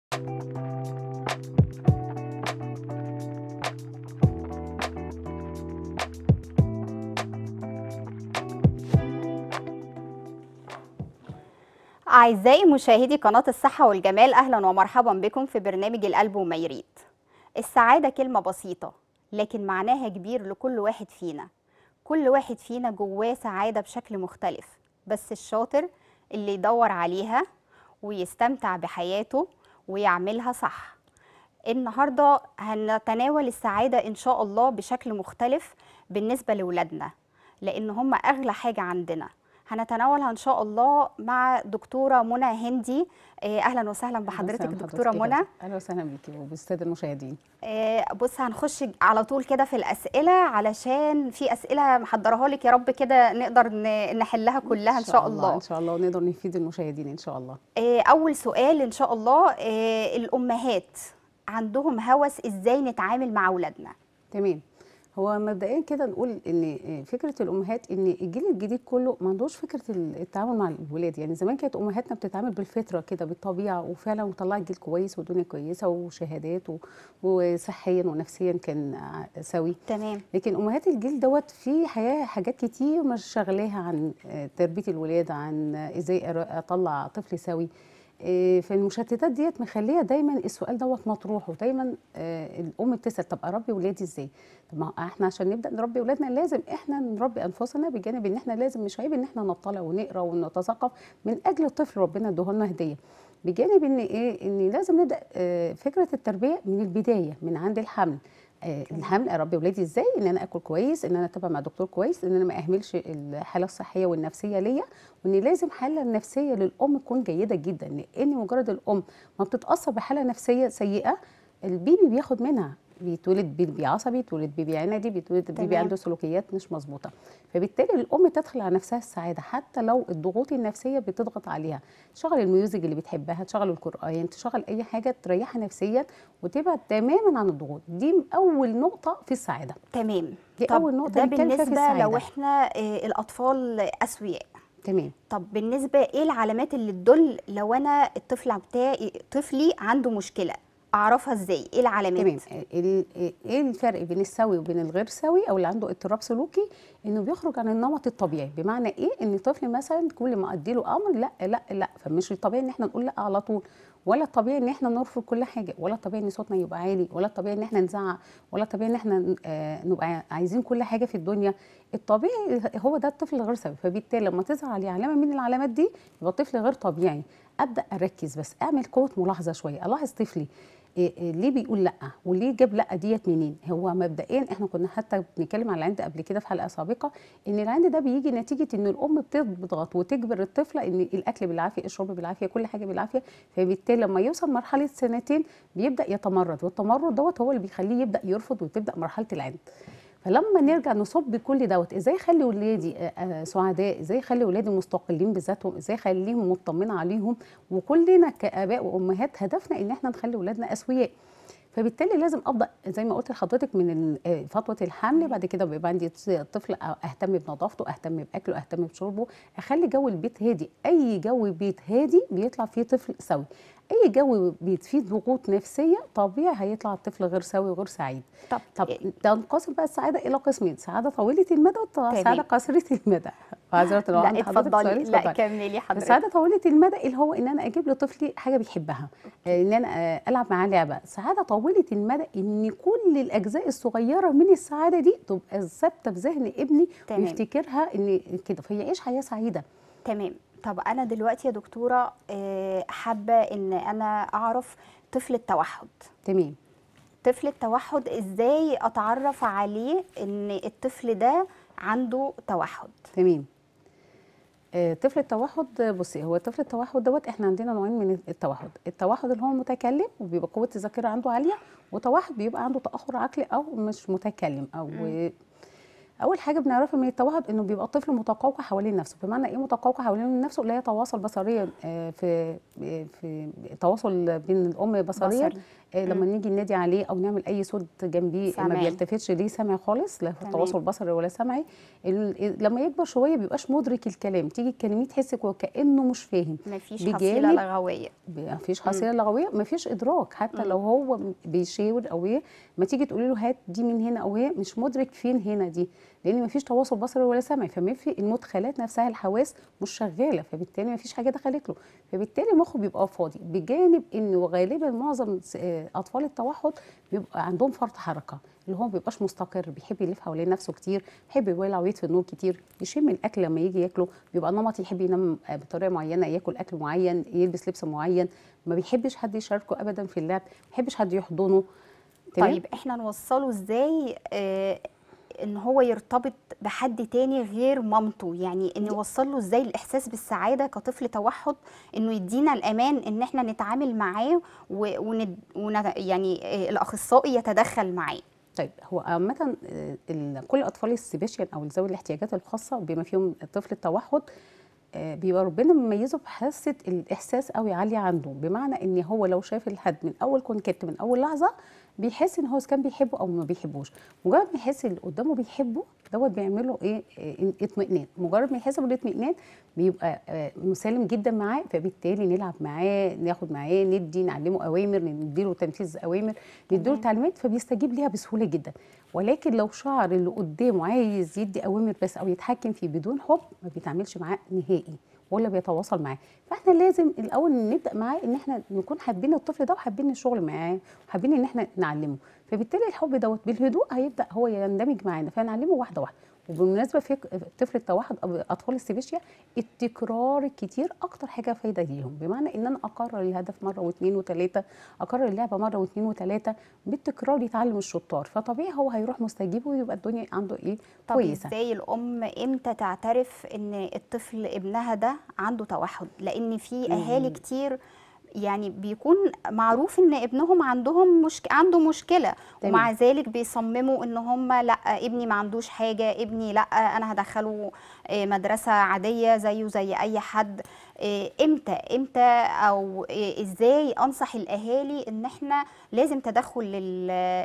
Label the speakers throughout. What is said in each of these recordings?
Speaker 1: أعزائي مشاهدي قناة الصحة والجمال أهلا ومرحبا بكم في برنامج القلب وما يريد السعادة كلمة بسيطة لكن معناها كبير لكل واحد فينا كل واحد فينا جواه سعادة بشكل مختلف بس الشاطر اللي يدور عليها ويستمتع بحياته ويعملها صح النهاردة هنتناول السعادة إن شاء الله بشكل مختلف بالنسبة لولادنا لأن هم أغلى حاجة عندنا هنتناولها ان شاء الله مع دكتوره منى هندي آه، اهلا وسهلا بحضرتك
Speaker 2: أهلاً
Speaker 1: دكتوره
Speaker 2: بحضرتك يا
Speaker 1: منى
Speaker 2: فندم. اهلا وسهلا بيكي وبالساده المشاهدين
Speaker 1: آه، بص هنخش على طول كده في الاسئله علشان في اسئله محضرها لك يا رب كده نقدر ن- نحلها كلها ان شاء الله
Speaker 2: ان شاء الله ونقدر نفيد المشاهدين ان شاء الله
Speaker 1: آه، اول سؤال ان شاء الله آه، الامهات عندهم هوس ازاي نتعامل مع اولادنا
Speaker 2: تمام هو مبدئيا كده نقول ان فكره الامهات ان الجيل الجديد كله ما عندوش فكره التعامل مع الولاد يعني زمان كانت امهاتنا بتتعامل بالفطره كده بالطبيعه وفعلا وطلعت جيل كويس ودنيا كويسه وشهادات و- وصحيا ونفسيا كان ع- سوي
Speaker 1: تمام
Speaker 2: لكن امهات الجيل دوت في حياه حاجات كتير مش شغلاها عن آه، تربيه الولاد عن آه، ازاي أر- اطلع طفل سوي آه، فالمشتتات ديت مخليه دايما السؤال دوت مطروح ودايما آه، الام بتسال طب اربي ولادي ازاي؟ طب ما احنا عشان نبدا نربي ولادنا لازم احنا نربي انفسنا بجانب ان احنا لازم مش عيب ان احنا نطلع ونقرا ونتثقف من اجل الطفل ربنا ادوه لنا هديه. بجانب ان ايه ان لازم نبدا آه، فكره التربيه من البدايه من عند الحمل آه، الحمل اربي ولادي ازاي ان انا اكل كويس ان انا اتابع مع دكتور كويس ان انا ما اهملش الحاله الصحيه والنفسيه ليا وان لازم الحاله النفسيه للام تكون جيده جدا لان مجرد الام ما بتتاثر بحاله نفسيه سيئه البيبي بياخد منها بيتولد بيبي عصبي بيتولد بيبي عنادي بيتولد بيبي
Speaker 1: تمام.
Speaker 2: عنده سلوكيات مش مظبوطه فبالتالي الام تدخل على نفسها السعاده حتى لو الضغوط النفسيه بتضغط عليها تشغل الميوزك اللي بتحبها تشغل القران تشغل اي حاجه تريحها نفسيا وتبعد تماما عن الضغوط دي اول نقطه في السعاده
Speaker 1: تمام
Speaker 2: دي
Speaker 1: طب
Speaker 2: أول نقطة
Speaker 1: ده
Speaker 2: نتكلم فيها في
Speaker 1: بالنسبه لو
Speaker 2: السعادة.
Speaker 1: احنا آه، الاطفال اسوياء
Speaker 2: تمام
Speaker 1: طب بالنسبه ايه العلامات اللي تدل لو انا الطفل بتاعي طفلي عنده مشكله اعرفها ازاي ايه العلامات
Speaker 2: تمام ال- ايه الفرق بين السوي وبين الغير سوي او اللي عنده اضطراب سلوكي انه بيخرج عن النمط الطبيعي بمعنى ايه ان الطفل مثلا كل ما اديله امر لا لا لا فمش الطبيعي ان احنا نقول لا على طول ولا الطبيعي ان احنا نرفض كل حاجه ولا الطبيعي ان صوتنا يبقى عالي ولا الطبيعي ان احنا نزعق ولا الطبيعي ان احنا آه، نبقى عايزين كل حاجه في الدنيا الطبيعي هو ده الطفل الغير سوي فبالتالي لما تظهر عليه علامه من العلامات دي يبقى الطفل غير طبيعي ابدا اركز بس اعمل قوه ملاحظه شويه الاحظ طفلي إيه إيه ليه بيقول لا وليه جاب لا ديت منين هو مبدئيا احنا كنا حتى بنتكلم على العند قبل كده في حلقه سابقه ان العند ده بيجي نتيجه ان الام بتضغط وتجبر الطفله ان الاكل بالعافيه الشرب بالعافيه كل حاجه بالعافيه فبالتالي لما يوصل مرحله سنتين بيبدا يتمرد والتمرد دوت هو اللي بيخليه يبدا يرفض وتبدا مرحله العند فلما نرجع نصب كل دوت ازاي اخلي ولادي آه، آه، سعداء ازاي اخلي ولادي مستقلين بذاتهم ازاي اخليهم مطمنه عليهم وكلنا كاباء وامهات هدفنا ان احنا نخلي ولادنا اسوياء فبالتالي لازم ابدا زي ما قلت لحضرتك من ال- آه، فتره الحمل بعد كده بيبقى عندي طفل اهتم بنظافته اهتم باكله اهتم بشربه اخلي جو البيت هادي اي جو بيت هادي بيطلع فيه طفل سوي اي جو بيت فيه ضغوط نفسيه طبيعي هيطلع الطفل غير سوي وغير سعيد
Speaker 1: طب
Speaker 2: طب تنقسم بقى السعاده الى قسمين سعاده طويله المدى وسعاده قصيره المدى معذره لو
Speaker 1: لا
Speaker 2: عند حضرتك
Speaker 1: اتفضلي
Speaker 2: سؤال
Speaker 1: لا
Speaker 2: اتفضلي.
Speaker 1: كملي حضرتك
Speaker 2: السعاده طويله المدى اللي هو ان انا اجيب لطفلي حاجه بيحبها آه، ان انا آه، العب معاه لعبه سعاده طويله المدى ان كل الاجزاء الصغيره من السعاده دي تبقى ثابته في ذهن ابني
Speaker 1: تمام.
Speaker 2: ويفتكرها ان كده فيعيش حياه سعيده
Speaker 1: تمام طب انا دلوقتي يا دكتوره آه، حابه ان انا اعرف طفل التوحد
Speaker 2: تمام
Speaker 1: طفل التوحد ازاي اتعرف عليه ان الطفل ده عنده توحد
Speaker 2: تمام آه، طفل التوحد آه، بصي هو طفل التوحد دوت احنا عندنا نوعين من التوحد التوحد اللي هو متكلم وبيبقى قوه الذاكره عنده عاليه وتوحد بيبقى عنده تاخر عقلي او مش متكلم او
Speaker 1: مم.
Speaker 2: اول حاجه بنعرفها من التوحد انه بيبقى الطفل متقوقع حوالين نفسه بمعنى ايه متقوقع حوالين نفسه لا يتواصل بصريا آه، في في تواصل بين الام بصريا
Speaker 1: بصري.
Speaker 2: آه، لما نيجي ننادي عليه او نعمل اي صوت جنبيه ما
Speaker 1: سمعي.
Speaker 2: بيلتفتش ليه سمع خالص لا في
Speaker 1: تمام.
Speaker 2: تواصل بصري ولا سمعي ال- لما يكبر شويه بيبقاش مدرك الكلام تيجي تكلميه تحس وكانه مش فاهم
Speaker 1: مفيش
Speaker 2: بجانب-
Speaker 1: حصيله لغويه
Speaker 2: ما فيش حصيله لغويه ما فيش ادراك حتى لو هو بيشاور او ايه ما تيجي تقولي له هات دي من هنا او ايه مش مدرك فين هنا دي لان ما فيش تواصل بصري ولا سمعي فما في المدخلات نفسها الحواس مش شغاله فبالتالي ما فيش حاجه دخلت له فبالتالي مخه بيبقى فاضي بجانب انه غالبا معظم س- آه، اطفال التوحد بيبقى عندهم فرط حركه اللي هو ما بيبقاش مستقر بيحب يلف حوالين نفسه كتير بيحب يولع ويطفي النور كتير يشم الاكل لما يجي ياكله بيبقى نمطي يحب ينام آه، بطريقه معينه ياكل اكل معين يلبس لبس معين ما بيحبش حد يشاركه ابدا في اللعب ما بيحبش حد يحضنه تمام؟
Speaker 1: طيب احنا نوصله ازاي آه ان هو يرتبط بحد تاني غير مامته يعني ان نوصل له ازاي الاحساس بالسعاده كطفل توحد انه يدينا الامان ان احنا نتعامل معاه و- وند ون يعني آه الاخصائي يتدخل معاه
Speaker 2: طيب هو عامة آه، ال- كل أطفال السبيشال أو ذوي الاحتياجات الخاصة بما فيهم طفل التوحد آه، بيبقى ربنا مميزه بحاسة الإحساس قوي عالية عنده بمعنى إن هو لو شاف الحد من أول كونكت من أول لحظة بيحس إن هو إذا كان بيحبه أو ما بيحبوش مجرد ما يحس اللي قدامه بيحبه دوت بيعمل له إيه آه، اطمئنان مجرد ما يحس بالاطمئنان بيبقى آه، مسالم جدا معاه فبالتالي نلعب معاه ناخد معاه ندي نعلمه أوامر نديله تنفيذ أوامر نديله
Speaker 1: تمام.
Speaker 2: تعليمات فبيستجيب ليها بسهوله جدا ولكن لو شعر اللي قدامه عايز يدي اوامر بس او يتحكم فيه بدون حب ما بيتعاملش معاه نهائي ولا بيتواصل معاه فاحنا لازم الاول نبدا معاه ان احنا نكون حابين الطفل ده وحابين الشغل معاه وحابين ان احنا نعلمه فبالتالي الحب دوت بالهدوء هيبدا هو يندمج معانا فنعلمه واحده واحده وبالمناسبه في طفل التوحد او اطفال السبيشيا التكرار الكتير اكتر حاجه فايده ليهم بمعنى ان انا اكرر الهدف مره واثنين وثلاثه اكرر اللعبه مره واثنين وثلاثه بالتكرار يتعلم الشطار فطبيعي هو هيروح مستجيب ويبقى الدنيا عنده ايه
Speaker 1: طب
Speaker 2: كويسه
Speaker 1: ازاي الام امتى تعترف ان الطفل ابنها ده عنده توحد لان في اهالي كتير يعني بيكون معروف ان ابنهم عندهم مشك... عنده مشكله
Speaker 2: تمام.
Speaker 1: ومع ذلك بيصمموا ان هم لا ابني ما عندوش حاجه ابني لا انا هدخله آه، مدرسه عاديه زيه زي اي حد آه، امتى امتى او آه، ازاي انصح الاهالي ان احنا لازم تدخل لل...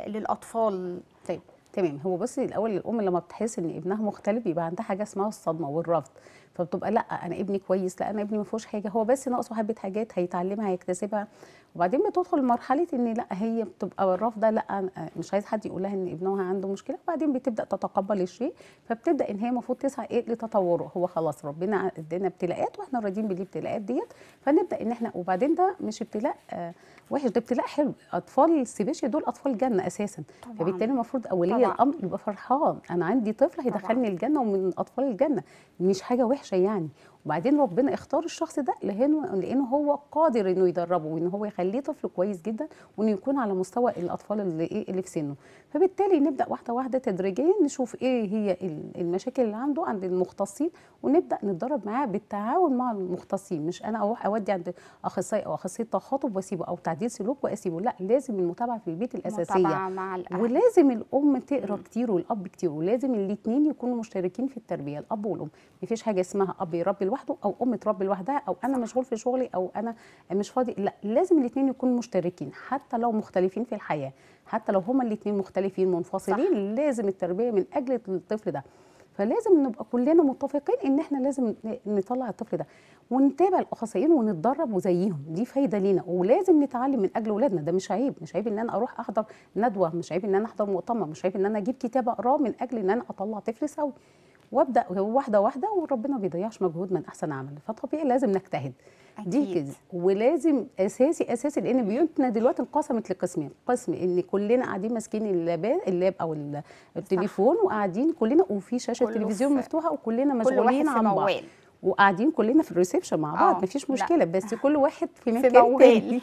Speaker 1: للاطفال
Speaker 2: طيب تمام هو بصي الاول الام لما بتحس ان ابنها مختلف بيبقى عندها حاجه اسمها الصدمه والرفض فبتبقى لا انا ابني كويس لا انا ابني ما فيهوش حاجه هو بس ناقصه حبه حاجات هيتعلمها هيكتسبها وبعدين بتدخل مرحله ان لا هي بتبقى رافضه لا أنا مش عايز حد يقول لها ان ابنها عنده مشكله وبعدين بتبدا تتقبل الشيء فبتبدا ان هي المفروض تسعى ايه لتطوره هو خلاص ربنا ادانا ابتلاءات واحنا راضيين بالابتلاءات ديت فنبدا ان احنا وبعدين ده مش ابتلاء آه وحش ده ابتلاء حلو اطفال السبيشيا دول اطفال جنه اساسا
Speaker 1: طبعاً.
Speaker 2: فبالتالي المفروض اولي
Speaker 1: طبعاً.
Speaker 2: الامر يبقى فرحان انا عندي طفل هيدخلني الجنه ومن اطفال الجنه مش حاجه وحشه يعني وبعدين ربنا اختار الشخص ده لانه لانه هو قادر انه يدربه وان هو يخليه طفل كويس جدا وانه يكون على مستوى الاطفال اللي ايه اللي في سنه فبالتالي نبدا واحده واحده تدريجيا نشوف ايه هي ال- المشاكل اللي عنده عند المختصين ونبدا نتدرب معاه بالتعاون مع المختصين مش انا اروح اودي عند اخصائي او اخصائي تخاطب واسيبه او تعديل سلوك واسيبه لا لازم المتابعه في البيت الاساسيه
Speaker 1: متابعة مع الاهل
Speaker 2: ولازم الام تقرا كتير والاب كتير ولازم الاثنين يكونوا مشتركين في التربيه الاب والام مفيش حاجه اسمها اب يربي لوحده او ام تربي لوحدها او انا مشغول في شغلي او انا مش فاضي لا لازم الاثنين يكونوا مشتركين حتى لو مختلفين في الحياه حتى لو هما الاثنين مختلفين منفصلين صح. لازم التربيه من اجل الطفل ده فلازم نبقى كلنا متفقين ان احنا لازم ن- نطلع الطفل ده ونتابع الاخصائيين ونتدرب وزيهم دي فايده لينا ولازم نتعلم من اجل اولادنا ده مش عيب مش عيب ان انا اروح احضر ندوه مش عيب ان انا احضر مؤتمر مش عيب ان انا اجيب كتاب اقراه من اجل ان انا اطلع طفل سوي وابدا واحده واحده وربنا ما بيضيعش مجهود من احسن عمل فطبيعي لازم نجتهد دي
Speaker 1: أكيد.
Speaker 2: كده ولازم اساسي اساسي لان بيوتنا دلوقتي انقسمت لقسمين قسم ان كلنا قاعدين ماسكين اللاب اللاب او ال- التليفون وقاعدين كلنا وفي شاشه
Speaker 1: كله
Speaker 2: تلفزيون
Speaker 1: في-
Speaker 2: مفتوحه وكلنا
Speaker 1: كل واحد
Speaker 2: مشغولين
Speaker 1: في
Speaker 2: عن بعض
Speaker 1: موال
Speaker 2: وقاعدين كلنا في الريسبشن مع بعض
Speaker 1: آه،
Speaker 2: مفيش
Speaker 1: لا.
Speaker 2: مشكله بس كل واحد في
Speaker 1: في
Speaker 2: مكان
Speaker 1: موال.
Speaker 2: تاني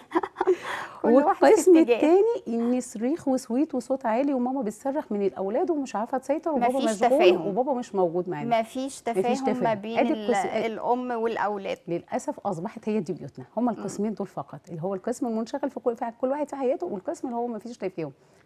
Speaker 1: كل واحد في
Speaker 2: والقسم
Speaker 1: اتجاه.
Speaker 2: التاني ان صريخ وسويت وصوت عالي وماما بتصرخ من الاولاد ومش عارفه تسيطر وبابا
Speaker 1: مفيش
Speaker 2: مشغول
Speaker 1: تفاهم.
Speaker 2: وبابا مش موجود معانا
Speaker 1: مفيش تفاهم,
Speaker 2: تفاهم.
Speaker 1: ما بين
Speaker 2: أدي
Speaker 1: ال-
Speaker 2: القس-
Speaker 1: الام والاولاد
Speaker 2: للاسف اصبحت هي دي بيوتنا هما القسمين دول فقط اللي هو القسم المنشغل في كل, في كل واحد في حياته والقسم اللي هو ما فيش تفاهم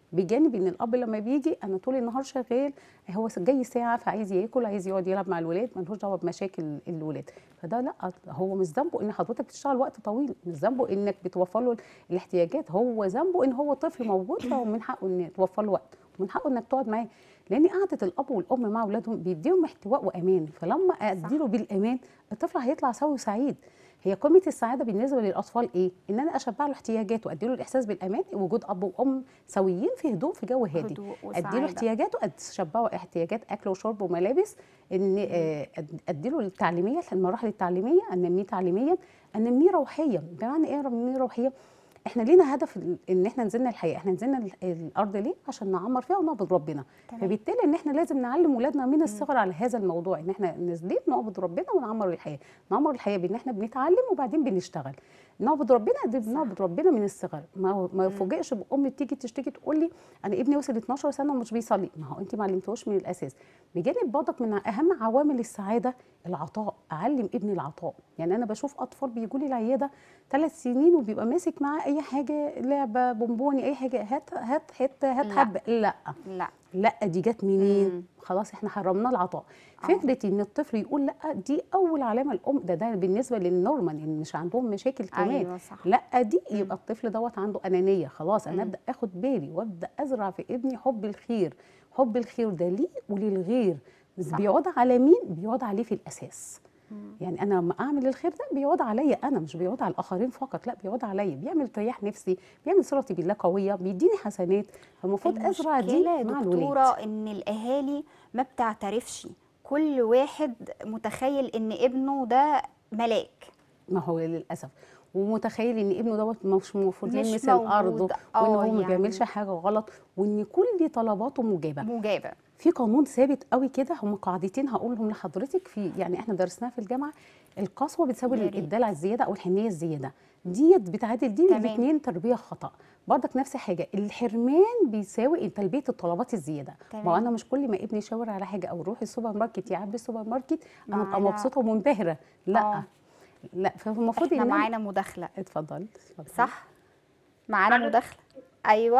Speaker 2: بجانب ان الاب لما بيجي انا طول النهار شغال هو جاي ساعه فعايز ياكل عايز يقعد يلعب مع الولاد ملوش دعوه بمشاكل الولاد فده لا هو مش ذنبه ان حضرتك تشتغل وقت طويل مش ذنبه انك بتوفر له الاحتياجات هو ذنبه ان هو طفل موجود فهو من حقه ان توفر له وقت ومن حقه انك تقعد معاه لان قعده الاب والام مع اولادهم بيديهم احتواء وامان فلما اديله بالامان الطفل هيطلع سوي وسعيد هي قمه السعاده بالنسبه للاطفال ايه ان انا اشبع له احتياجاته وادي له الاحساس بالامان وجود اب وام سويين في هدوء في جو هادي
Speaker 1: هدوء
Speaker 2: ادي له
Speaker 1: وسعادة.
Speaker 2: احتياجاته اشبعه احتياجات اكل وشرب وملابس ان آه، أد- ادي له التعليميه المراحل التعليميه انميه تعليميا انميه روحيا بمعنى ايه انميه روحيا احنا لينا هدف ال- ان احنا نزلنا الحياه احنا نزلنا ال- الارض ليه عشان نعمر فيها ونعبد ربنا
Speaker 1: تمام.
Speaker 2: فبالتالي ان احنا لازم نعلم ولادنا من الصغر على هذا الموضوع ان احنا نازلين نعبد ربنا ونعمر الحياه نعمر الحياه بان احنا بنتعلم وبعدين بنشتغل نعبد ربنا دي بنعبد ربنا من الصغر ما هو- ما يفوجئش بام تيجي تشتكي تقول لي انا ابني وصل 12 سنه ومش بيصلي ما هو انت ما علمتهوش من الاساس بجانب برضك من اهم عوامل السعاده العطاء اعلم ابني العطاء يعني انا بشوف اطفال بيجوا لي العياده ثلاث سنين وبيبقى ماسك معاه اي حاجه لعبه بونبوني اي حاجه هات هات حته هات
Speaker 1: لا.
Speaker 2: حبه لا
Speaker 1: لا
Speaker 2: لا دي جت منين
Speaker 1: مم.
Speaker 2: خلاص احنا حرمنا العطاء
Speaker 1: آه.
Speaker 2: فكره ان الطفل يقول لا دي اول علامه الام ده ده بالنسبه للنورمال ان مش عندهم مشاكل كمان
Speaker 1: ايوه صح
Speaker 2: لا دي يبقى الطفل دوت عنده انانيه خلاص
Speaker 1: مم.
Speaker 2: انا ابدا اخد بالي وابدا ازرع في ابني حب الخير حب الخير ده ليه وللغير بس
Speaker 1: صح.
Speaker 2: بيعود على مين بيعود عليه في الاساس
Speaker 1: مم.
Speaker 2: يعني انا لما اعمل الخير ده بيعود عليا انا مش بيعود على الاخرين فقط لا بيعود عليا بيعمل تريح نفسي بيعمل صلتي بالله قويه بيديني حسنات فالمفروض ازرع دي
Speaker 1: المشكلة يا
Speaker 2: مع
Speaker 1: دكتورة
Speaker 2: الولاد
Speaker 1: ان الاهالي ما بتعترفش كل واحد متخيل ان ابنه ده ملاك
Speaker 2: ما هو للاسف ومتخيل ان ابنه دوت مش المفروض
Speaker 1: مش
Speaker 2: يلمس الارض
Speaker 1: موجود.
Speaker 2: وان
Speaker 1: آه،
Speaker 2: هو ما
Speaker 1: يعني.
Speaker 2: بيعملش حاجه غلط وان كل طلباته مجابه
Speaker 1: مجابة
Speaker 2: في قانون ثابت قوي كده هم قاعدتين هقولهم لحضرتك في يعني احنا درسناها في الجامعه القسوه بتساوي
Speaker 1: يا ريت.
Speaker 2: الدلع الزياده او الحنيه الزياده ديت بتعادل دي
Speaker 1: تمام.
Speaker 2: الاثنين تربيه خطا برضك نفس الحاجه الحرمان بيساوي تلبيه الطلبات الزياده ما هو
Speaker 1: تمام.
Speaker 2: انا مش كل ما ابني يشاور على حاجه او روح السوبر ماركت يعبي السوبر ماركت انا ابقى
Speaker 1: معانا-
Speaker 2: مبسوطه ومنبهره لا
Speaker 1: آه.
Speaker 2: لا فالمفروض
Speaker 1: احنا
Speaker 2: ان أنا-
Speaker 1: معانا مداخلة
Speaker 2: اتفضلي اتفضلي.
Speaker 1: صح معانا
Speaker 3: ألو.
Speaker 1: مداخلة ايوه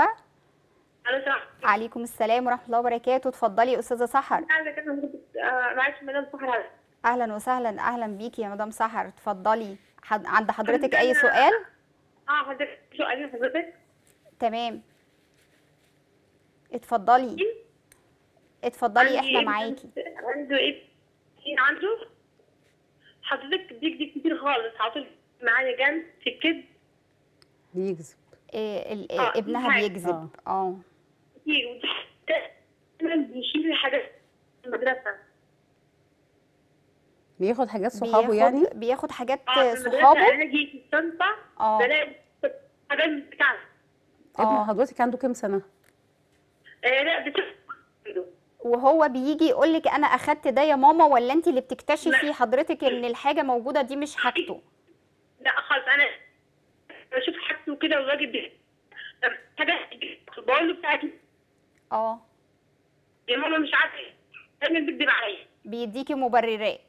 Speaker 3: انا سامع
Speaker 1: عليكم السلام ورحمة الله وبركاته اتفضلي يا استاذة سحر
Speaker 3: عايزه كده آه، معلش مدام سحر على-
Speaker 1: اهلا وسهلا اهلا بيكي يا مدام سحر اتفضلي حد... عند حضرتك
Speaker 3: عندنا-
Speaker 1: اي سؤال
Speaker 3: اه حضرتك سؤالين حضرتك
Speaker 1: تمام اتفضلي اتفضلي
Speaker 3: عندي
Speaker 1: احنا
Speaker 3: ابن-
Speaker 1: معاكي
Speaker 3: عنده ابن عنده حضرتك بيكذب كتير خالص على طول معايا جنب في الكذب
Speaker 2: بيجذب
Speaker 1: إيه ال...
Speaker 3: آه،
Speaker 1: ابنها
Speaker 3: معاك.
Speaker 1: بيكذب اه
Speaker 3: كتير ودايما بيشيل حاجات في المدرسه
Speaker 2: بياخد حاجات صحابه
Speaker 1: بياخد
Speaker 2: يعني
Speaker 1: بياخد حاجات
Speaker 3: اه في المدرسه
Speaker 1: صحابه
Speaker 3: انا اجي في الشنطه
Speaker 1: اه
Speaker 3: بلاقي حاجات بتاعتي
Speaker 2: ابن
Speaker 1: اه
Speaker 2: حضرتك عنده كام سنه
Speaker 3: آه لا بتشوف
Speaker 1: وهو بيجي يقول لك انا اخدت ده يا ماما ولا انت اللي بتكتشفي
Speaker 3: لا.
Speaker 1: حضرتك ان الحاجه موجوده دي مش حاجته
Speaker 3: لا خالص انا بشوف حاجته كده والراجل بي- حاجات بقول له بتاعتي
Speaker 1: اه
Speaker 3: يا ماما مش عارفه ايه دايما بيكذب عليا
Speaker 1: بيديكي مبررات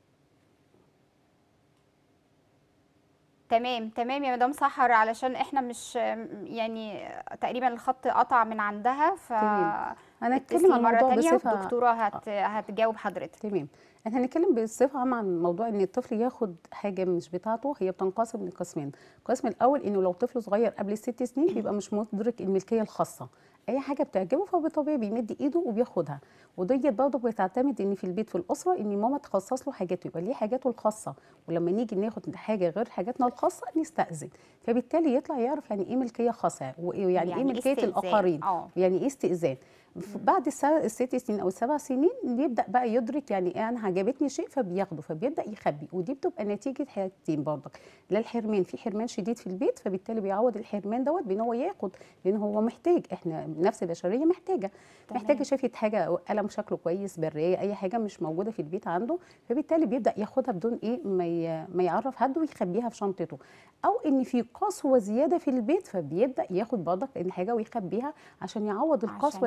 Speaker 1: تمام تمام يا مدام سحر علشان احنا مش يعني تقريبا الخط قطع من عندها ف
Speaker 2: تمام. انا اتكلم
Speaker 1: اتصلي
Speaker 2: عن
Speaker 1: مرة
Speaker 2: الموضوع
Speaker 1: تانية
Speaker 2: بصفه
Speaker 1: والدكتورة هت... هتجاوب حضرتك
Speaker 2: تمام احنا هنتكلم بصفه عامه عن موضوع ان الطفل ياخد حاجه مش بتاعته هي بتنقسم لقسمين القسم الاول انه لو طفل صغير قبل الست سنين بيبقى مش مدرك الملكيه الخاصه اي حاجه بتعجبه فبالطبيعي بيمد ايده وبياخدها وديت برضه بتعتمد ان في البيت في الاسره ان ماما تخصص له حاجاته يبقى ليه حاجاته الخاصه ولما نيجي ناخد حاجه غير حاجاتنا الخاصه نستاذن فبالتالي يطلع يعرف يعني ايه ملكيه خاصه ويعني
Speaker 1: يعني
Speaker 2: ايه
Speaker 1: إيه
Speaker 2: ملكيه
Speaker 1: استئذان؟
Speaker 2: الاخرين
Speaker 1: اه
Speaker 2: يعني ايه استئذان ف- بعد السنة الست سنين او السبع سنين يبدا بقى يدرك يعني ايه انا عجبتني شيء فبياخده فبيبدا يخبي ودي بتبقى نتيجه حاجتين برضك لا الحرمان في حرمان شديد في البيت فبالتالي بيعوض الحرمان دوت بان هو ياخد لان هو محتاج احنا نفس البشريه محتاجه
Speaker 1: تمام.
Speaker 2: محتاجه شافت حاجه قلم شكله كويس برايه اي حاجه مش موجوده في البيت عنده فبالتالي بيبدا ياخدها بدون ايه ما ي- ما يعرف حد ويخبيها في شنطته او ان في قسوه زياده في البيت فبيبدا ياخد برضك الحاجه ويخبيها عشان يعوض القسوه
Speaker 1: عشان
Speaker 2: الزياده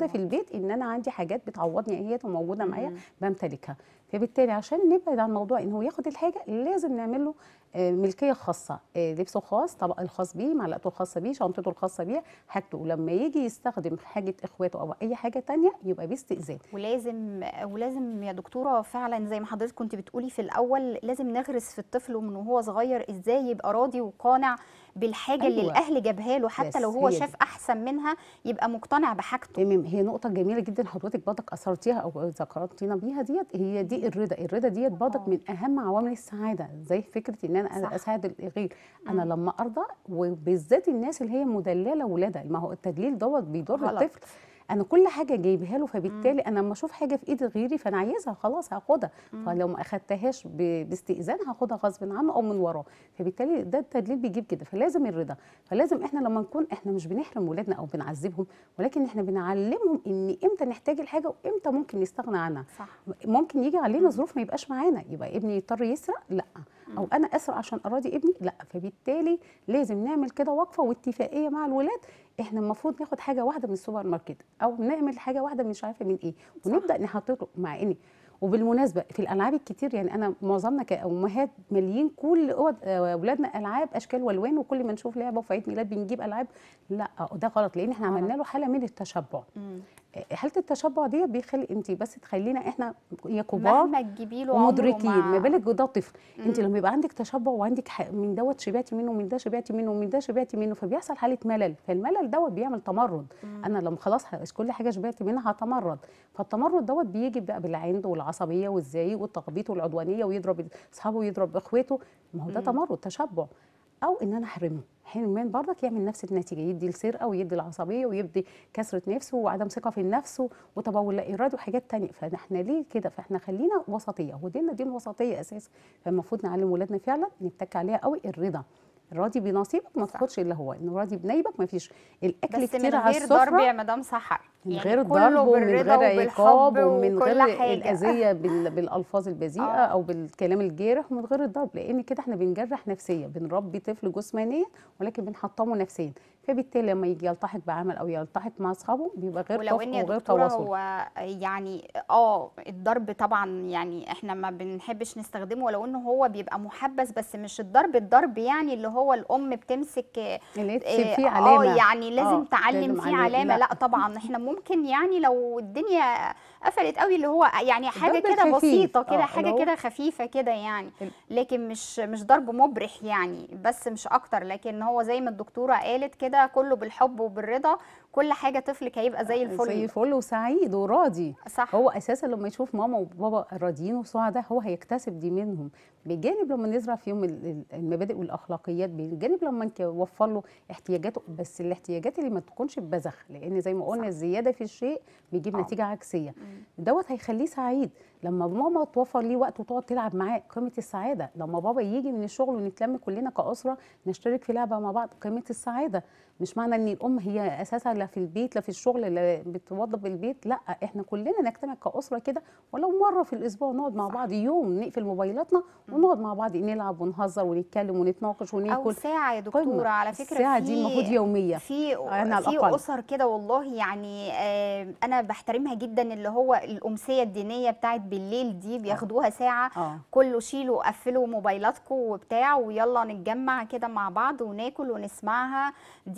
Speaker 2: موجوده في البيت ان انا عندي حاجات بتعوضني اهيت وموجوده معايا
Speaker 1: مم.
Speaker 2: بمتلكها فبالتالي عشان نبعد عن موضوع ان هو ياخد الحاجه لازم نعمل له آه، ملكيه خاصه آه، لبسه خاص طبقه الخاص بيه معلقته الخاصه بيه شنطته الخاصه بيه حاجته ولما يجي يستخدم حاجه اخواته او اي حاجه تانية يبقى باستئذان
Speaker 1: ولازم ولازم يا دكتوره فعلا زي ما حضرتك كنت بتقولي في الاول لازم نغرس في الطفل من وهو صغير ازاي يبقى راضي وقانع بالحاجه اللي
Speaker 2: أيوة.
Speaker 1: الاهل جابها له حتى
Speaker 2: بس
Speaker 1: لو هو
Speaker 2: هي دي.
Speaker 1: شاف احسن منها يبقى مقتنع بحاجته
Speaker 2: تمام هي نقطة جميلة جدا حضرتك برضك أثرتيها أو ذكرتينا بيها ديت هي دي الرضا، الرضا ديت برضك
Speaker 1: آه.
Speaker 2: من أهم عوامل السعادة زي فكرة إن أنا
Speaker 1: صح.
Speaker 2: أساعد الغير، أنا
Speaker 1: مم.
Speaker 2: لما أرضى وبالذات الناس اللي هي مدللة ولادها ما هو التدليل دوت بيضر
Speaker 1: غلط.
Speaker 2: الطفل انا كل حاجه جايبها له فبالتالي انا لما اشوف حاجه في ايد غيري فانا عايزها خلاص هاخدها
Speaker 1: مم.
Speaker 2: فلو ما اخدتهاش ب- باستئذان هاخدها غصب عنه او من وراه فبالتالي ده التدليل بيجيب كده فلازم الرضا فلازم احنا لما نكون احنا مش بنحرم ولادنا او بنعذبهم ولكن احنا بنعلمهم ان امتى نحتاج الحاجه وامتى ممكن نستغنى عنها
Speaker 1: صح
Speaker 2: ممكن يجي علينا ظروف ما يبقاش معانا يبقى ابني يضطر يسرق لا او انا اسرق عشان اراضي ابني لا فبالتالي لازم نعمل كده وقفه واتفاقيه مع الولاد احنا المفروض ناخد حاجه واحده من السوبر ماركت او نعمل حاجه واحده مش عارفه من ايه
Speaker 1: صح.
Speaker 2: ونبدا نحط له مع اني وبالمناسبه في الالعاب الكتير يعني انا معظمنا كامهات ماليين كل اوض آه، اولادنا العاب اشكال والوان وكل ما نشوف لعبه في عيد ميلاد بنجيب العاب لا ده غلط لان احنا
Speaker 1: غلط.
Speaker 2: عملنا له حاله من التشبع
Speaker 1: مم.
Speaker 2: حاله التشبع دي بيخلي انت بس تخلينا احنا يا كبار
Speaker 1: مهما تجيبي له عمره
Speaker 2: ومدركين
Speaker 1: ما-
Speaker 2: ما بالك ده طفل انت
Speaker 1: مم.
Speaker 2: لما يبقى عندك تشبع وعندك ح- من دوت شبعتي منه ومن ده شبعتي منه ومن ده شبعتي منه فبيحصل حاله ملل فالملل دوت بيعمل تمرد
Speaker 1: مم.
Speaker 2: انا لما خلاص ه- كل حاجه شبعت منها هتمرد فالتمرد دوت بيجي بقى بالعند والعصبيه والزعيق والتخبيط والعدوانيه ويضرب اصحابه ويضرب اخواته ما هو ده
Speaker 1: مم.
Speaker 2: تمرد تشبع او ان انا احرمه حرمان برضك يعمل نفس النتيجه يدي السرقه ويدي العصبيه ويدي كسره نفسه وعدم ثقه في النفس وتبول لا ارادي وحاجات تانية فاحنا ليه كده فاحنا خلينا وسطيه وديننا دين وسطيه اساسا فالمفروض نعلم ولادنا فعلا نتك عليها قوي الرضا راضي بنصيبك ما
Speaker 1: صح.
Speaker 2: تاخدش اللي هو انه راضي بنايبك ما فيش الاكل
Speaker 1: بس
Speaker 2: كتير
Speaker 1: من
Speaker 2: على
Speaker 1: غير ضرب
Speaker 2: السفره
Speaker 1: يا مدام سحر
Speaker 2: من
Speaker 1: يعني
Speaker 2: غير
Speaker 1: كله
Speaker 2: ضرب ومن
Speaker 1: بالرضا
Speaker 2: غير
Speaker 1: وبالحب
Speaker 2: عقاب ومن
Speaker 1: وكل
Speaker 2: غير
Speaker 1: حاجة.
Speaker 2: الاذيه بال- بالالفاظ البذيئه
Speaker 1: آه.
Speaker 2: او بالكلام الجارح ومن غير الضرب لان كده احنا بنجرح نفسيا بنربي طفل جسمانيا ولكن بنحطمه نفسيا فبالتالي لما يجي يلتحق بعمل او يلتحق مع اصحابه بيبقى غير
Speaker 1: ولو
Speaker 2: طفل
Speaker 1: ان يا
Speaker 2: وغير
Speaker 1: دكتوره
Speaker 2: تواصل
Speaker 1: هو يعني اه الضرب طبعا يعني احنا ما بنحبش نستخدمه ولو انه هو بيبقى محبس بس مش الضرب الضرب يعني اللي هو الام بتمسك
Speaker 2: اللي هي تسيب
Speaker 1: آه،
Speaker 2: فيه علامه
Speaker 1: اه يعني لازم
Speaker 2: آه،
Speaker 1: تعلم
Speaker 2: لازم
Speaker 1: فيه
Speaker 2: عليه.
Speaker 1: علامه
Speaker 2: لا.
Speaker 1: لا طبعا احنا ممكن يعني لو الدنيا قفلت قوي اللي هو يعني حاجه
Speaker 2: الضرب
Speaker 1: كده
Speaker 2: الخفيف.
Speaker 1: بسيطه
Speaker 2: آه،
Speaker 1: كده
Speaker 2: اللي
Speaker 1: حاجه
Speaker 2: هو-
Speaker 1: كده خفيفه كده يعني
Speaker 2: ال-
Speaker 1: لكن مش مش ضرب مبرح يعني بس مش اكتر لكن هو زي ما الدكتوره قالت كده كله بالحب وبالرضا كل حاجه طفلك هيبقى زي
Speaker 2: زي
Speaker 1: الفل
Speaker 2: الفل وسعيد وراضي
Speaker 1: صح
Speaker 2: هو اساسا لما يشوف ماما وبابا راضيين وسعداء هو هيكتسب دي منهم بجانب لما نزرع فيهم ال- ال- المبادئ والاخلاقيات بجانب لما نوفر له احتياجاته بس الاحتياجات اللي ما تكونش ببذخ لان زي ما قلنا
Speaker 1: صح.
Speaker 2: الزياده في الشيء بيجيب
Speaker 1: آه.
Speaker 2: نتيجه عكسيه
Speaker 1: مم.
Speaker 2: دوت هيخليه سعيد لما ماما توفر ليه وقت وتقعد تلعب معاه قيمه السعاده لما بابا يجي من الشغل ونتلم كلنا كاسره نشترك في لعبه مع بعض قيمه السعاده مش معنى ان الام هي اساسا لا في البيت لا في الشغل لا بتوظف البيت لا احنا كلنا نجتمع كاسره كده ولو مره في الاسبوع نقعد مع
Speaker 1: صح.
Speaker 2: بعض يوم نقفل موبايلاتنا ونقعد مع بعض نلعب ونهزر ونتكلم ونتناقش
Speaker 1: او
Speaker 2: وناكل
Speaker 1: ساعه يا دكتوره
Speaker 2: قمة.
Speaker 1: على فكره
Speaker 2: الساعه
Speaker 1: في
Speaker 2: دي المفروض يوميه
Speaker 1: في
Speaker 2: يعني على
Speaker 1: في
Speaker 2: الأقل.
Speaker 1: اسر كده والله يعني آه انا بحترمها جدا اللي هو الامسيه الدينيه بتاعت بالليل دي بياخدوها ساعه
Speaker 2: اه
Speaker 1: كله شيلوا قفلوا موبايلاتكم وبتاع ويلا نتجمع كده مع بعض وناكل ونسمعها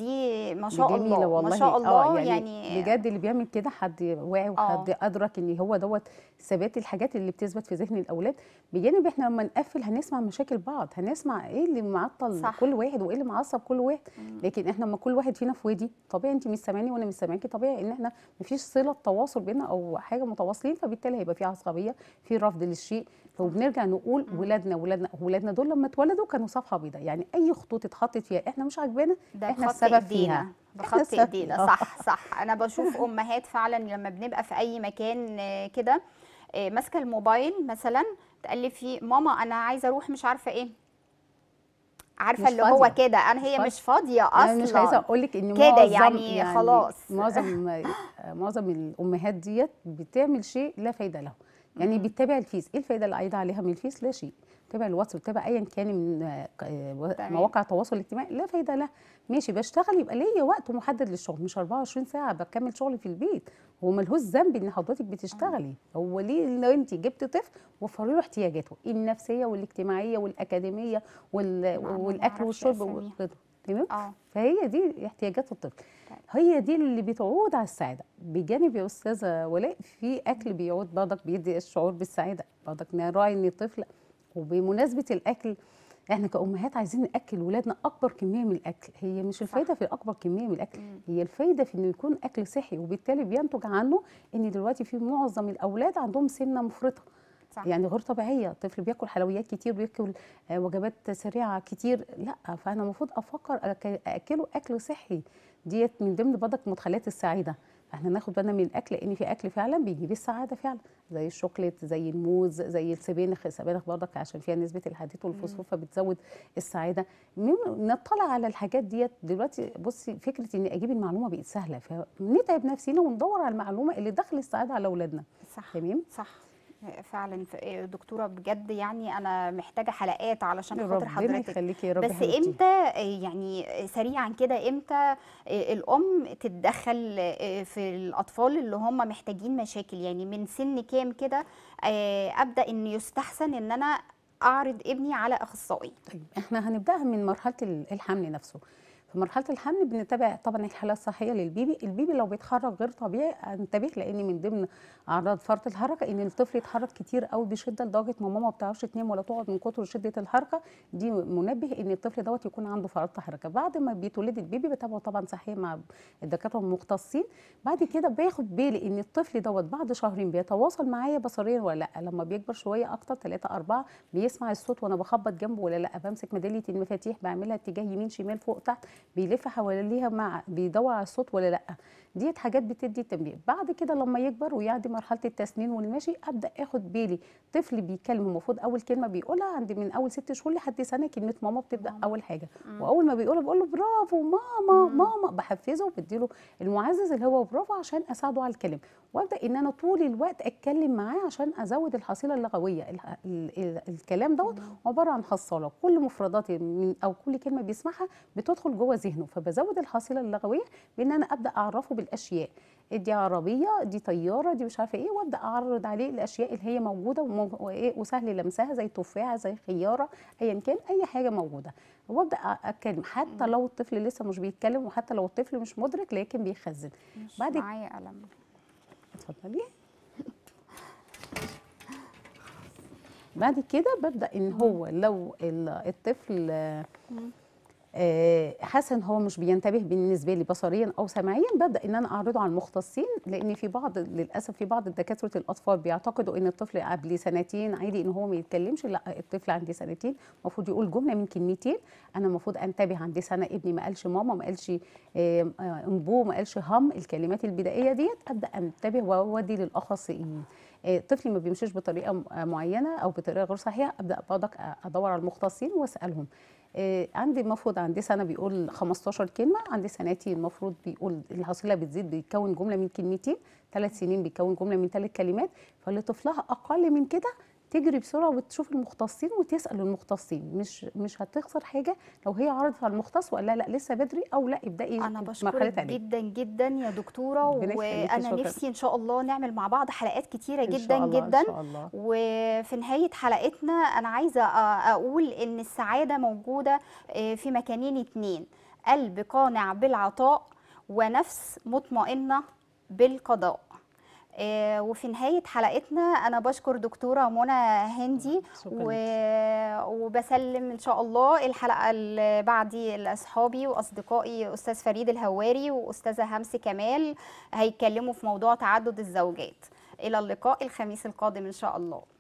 Speaker 1: دي ما شاء
Speaker 2: دي جميلة
Speaker 1: الله
Speaker 2: والله
Speaker 1: ما شاء الله
Speaker 2: آه
Speaker 1: يعني,
Speaker 2: بجد اللي بيعمل كده حد واعي وحد ادرك ان هو دوت ثبات الحاجات اللي بتثبت في ذهن الاولاد بجانب احنا لما نقفل هنسمع مشاكل بعض هنسمع ايه اللي معطل
Speaker 1: صح.
Speaker 2: كل واحد وايه اللي معصب كل واحد
Speaker 1: مم.
Speaker 2: لكن احنا لما كل واحد فينا في وادي طبيعي انت مش سامعاني وانا مش سامعاكي طبيعي ان احنا مفيش صله تواصل بينا او حاجه متواصلين فبالتالي هيبقى في عصبيه في رفض للشيء وبنرجع نقول ولادنا ولادنا ولادنا دول لما اتولدوا كانوا صفحه بيضاء يعني اي خطوط اتحطت فيها احنا مش عاجبانا
Speaker 1: ده
Speaker 2: احنا
Speaker 1: بخط
Speaker 2: السبب
Speaker 1: ايدينا
Speaker 2: فيها
Speaker 1: بخط
Speaker 2: السبب
Speaker 1: ايدينا
Speaker 2: فيها.
Speaker 1: صح صح انا بشوف امهات فعلا لما بنبقى في اي مكان آه، كده آه، ماسكه الموبايل مثلا تقلب فيه ماما انا عايزه اروح مش عارفه ايه عارفه
Speaker 2: مش
Speaker 1: اللي هو
Speaker 2: فاضية.
Speaker 1: كده انا هي
Speaker 2: مش
Speaker 1: مش فاضيه اصلا
Speaker 2: انا مش عايزه اقول لك ان
Speaker 1: كده
Speaker 2: معظم
Speaker 1: يعني خلاص.
Speaker 2: معظم معظم الامهات ديت بتعمل شيء لا فايده له يعني بيتابع الفيس ايه الفايده اللي عايده عليها من الفيس لا شيء بتابع الواتس بتابع ايا كان من آه، آه،
Speaker 1: تمام.
Speaker 2: مواقع التواصل الاجتماعي لا فايده لها ماشي بشتغل يبقى ليا وقت محدد للشغل مش 24 ساعه بكمل شغلي في البيت هو ملهوش ذنب ان حضرتك بتشتغلي هو ليه لو انت جبت طفل وفري له احتياجاته النفسيه والاجتماعيه والاكاديميه وال...
Speaker 1: لا، أنا
Speaker 2: والاكل
Speaker 1: معرفش
Speaker 2: والشرب
Speaker 1: أساميها.
Speaker 2: وكده تمام
Speaker 1: اه
Speaker 2: فهي دي احتياجات الطفل
Speaker 1: طيب.
Speaker 2: هي دي اللي بتعود على السعاده بجانب يا استاذه ولاء في اكل بيعود برضك بيدي الشعور بالسعاده برضك نراعي ان الطفل وبمناسبه الاكل احنا كامهات عايزين ناكل ولادنا اكبر كميه من الاكل هي مش الفايده في اكبر كميه من الاكل
Speaker 1: مم.
Speaker 2: هي الفايده في انه يكون اكل صحي وبالتالي بينتج عنه ان دلوقتي في معظم الاولاد عندهم سمنه مفرطه
Speaker 1: صح
Speaker 2: يعني غير طبيعيه الطفل بياكل حلويات كتير بياكل آه، وجبات سريعه كتير لا فانا المفروض افكر أك- اكله اكل صحي ديت من ضمن برضك مدخلات السعاده احنا ناخد بالنا من الاكل لان في اكل فعلا بيجيب السعاده فعلا زي الشوكليت زي الموز زي السبانخ السبانخ برضك عشان فيها نسبه الحديد والفوسفور فبتزود السعاده المهم نطلع على الحاجات ديت دلوقتي بصي فكره اني اجيب المعلومه بقت سهله فنتعب نفسنا وندور على المعلومه اللي دخل السعاده على اولادنا
Speaker 1: صح
Speaker 2: تمام
Speaker 1: صح فعلا ف- دكتوره بجد يعني انا محتاجه حلقات علشان خاطر
Speaker 2: ربنا
Speaker 1: حضرتك
Speaker 2: يخليكي يا رب
Speaker 1: بس
Speaker 2: حبيبتي.
Speaker 1: امتى آه، يعني سريعا كده امتى آه، الام تتدخل آه، في الاطفال اللي هم محتاجين مشاكل يعني من سن كام كده آه، ابدا ان يستحسن ان انا اعرض ابني على اخصائي
Speaker 2: طيب احنا هنبداها من مرحله ال- الحمل نفسه في مرحله الحمل بنتابع طبعا الحاله الصحيه للبيبي البيبي لو بيتحرك غير طبيعي انتبه لان من ضمن اعراض فرط الحركه ان الطفل يتحرك كتير قوي بشده لدرجه ما ماما ما بتعرفش تنام ولا تقعد من كتر شده الحركه دي منبه ان الطفل دوت يكون عنده فرط حركه بعد ما بيتولد البيبي بتابعه طبعا صحيا مع الدكاتره المختصين بعد كده باخد بالي ان الطفل دوت بعد شهرين بيتواصل معايا بصريا ولا لا لما بيكبر شويه اكتر 3 4 بيسمع الصوت وانا بخبط جنبه ولا لا بمسك ميداليه المفاتيح بعملها اتجاه يمين شمال فوق تحت بيلف حواليها مع بيدور على الصوت ولا لا ديت حاجات بتدي تنبيه بعد كده لما يكبر ويعدي مرحله التسنين والمشي ابدا اخد بالي طفل بيتكلم المفروض اول كلمه بيقولها عند من اول ست شهور لحد سنه كلمه ماما بتبدا
Speaker 1: ماما.
Speaker 2: اول حاجه واول ما بيقولها بقول له برافو ماما ماما بحفزه وبديله المعزز اللي هو برافو عشان اساعده على الكلام وابدا ان انا طول الوقت اتكلم معاه عشان ازود الحصيله اللغويه ال ال ال الكلام دوت عباره عن حصاله كل مفردات من او كل كلمه بيسمعها بتدخل جوه ذهنه فبزود الحصيله اللغويه بان انا ابدا اعرفه بالاشياء دي عربيه دي طياره دي مش عارفه ايه وابدا اعرض عليه الاشياء اللي هي موجوده ومو- وايه وسهل لمسها زي تفاحه زي خياره ايا كان اي حاجه موجوده وابدا أ- اتكلم حتى لو الطفل لسه مش بيتكلم وحتى لو الطفل مش مدرك لكن بيخزن
Speaker 1: مش
Speaker 2: بعد-
Speaker 1: معايا قلم
Speaker 2: اتفضلي بعد كده ببدا ان هو لو ال- الطفل آه، آه، حاسه ان هو مش بينتبه بالنسبه لي بصريا او سمعيا ببدا ان انا اعرضه على المختصين لان في بعض للاسف في بعض دكاتره الاطفال بيعتقدوا ان الطفل قبل سنتين عادي ان هو ما يتكلمش لا الطفل عندي سنتين المفروض يقول جمله من كلمتين انا المفروض انتبه عندي سنه ابني ما قالش ماما ما قالش آه، آه، انبو ما قالش هم الكلمات البدائيه ديت ابدا انتبه واودي للاخصائيين آه، طفلي ما بيمشيش بطريقه م- آه، معينه او بطريقه غير صحيحه ابدا برضك ادور على المختصين واسالهم آه، عندي المفروض عندي سنه بيقول 15 كلمه عندي سنتين المفروض بيقول الحصيله بتزيد بيكون جمله من كلمتين ثلاث سنين بيكون جمله من ثلاث كلمات فاللي طفلها اقل من كده تجري بسرعه وتشوف المختصين وتسال المختصين مش مش هتخسر حاجه لو هي عرضت على المختص وقال لها لا لسه بدري او لا ابداي
Speaker 1: انا
Speaker 2: مرحله
Speaker 1: بشكرك
Speaker 2: علاج
Speaker 1: جدا جدا يا دكتوره
Speaker 2: ربنا يخليكي،
Speaker 1: وانا
Speaker 2: شكراً.
Speaker 1: نفسي ان شاء الله نعمل مع بعض حلقات كتيره
Speaker 2: إن
Speaker 1: جدا
Speaker 2: شاء الله
Speaker 1: جدا
Speaker 2: ان شاء الله
Speaker 1: وفي نهاية حلقتنا أنا عايزة أ- أقول إن السعادة موجودة آه، في مكانين اتنين قلب قانع بالعطاء ونفس مطمئنة بالقضاء آه، وفي نهاية حلقتنا أنا بشكر دكتورة منى هندي
Speaker 2: شكراً
Speaker 1: و... وبسلم إن شاء الله الحلقة اللي بعدي لأصحابي وأصدقائي أستاذ فريد الهواري وأستاذة همس كمال هيتكلموا في موضوع تعدد الزوجات إلى اللقاء الخميس القادم إن شاء الله